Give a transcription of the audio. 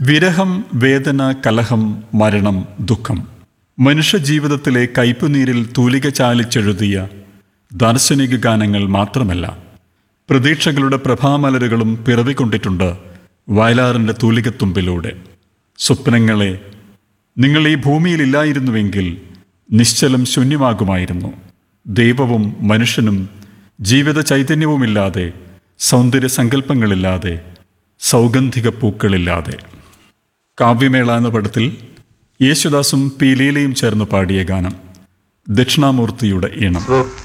വിരഹം വേദന കലഹം മരണം ദുഃഖം മനുഷ്യജീവിതത്തിലെ കയ്പുനീരിൽ തൂലിക ചാലിച്ചെഴുതിയ ദാർശനിക ഗാനങ്ങൾ മാത്രമല്ല പ്രതീക്ഷകളുടെ പ്രഭാമലരുകളും പിറവിക്കൊണ്ടിട്ടുണ്ട് വയലാറിൻ്റെ തൂലികത്തുമ്പിലൂടെ സ്വപ്നങ്ങളെ നിങ്ങൾ ഈ ഭൂമിയിലില്ലായിരുന്നുവെങ്കിൽ നിശ്ചലം ശൂന്യമാകുമായിരുന്നു ദൈവവും മനുഷ്യനും ജീവിത ചൈതന്യവുമില്ലാതെ സൗന്ദര്യ സങ്കല്പങ്ങളില്ലാതെ സൗഗന്ധിക പൂക്കളില്ലാതെ കാവ്യമേള എന്ന പടത്തിൽ യേശുദാസും പി ലീലയും ചേർന്ന് പാടിയ ഗാനം ദക്ഷിണാമൂർത്തിയുടെ ഈണം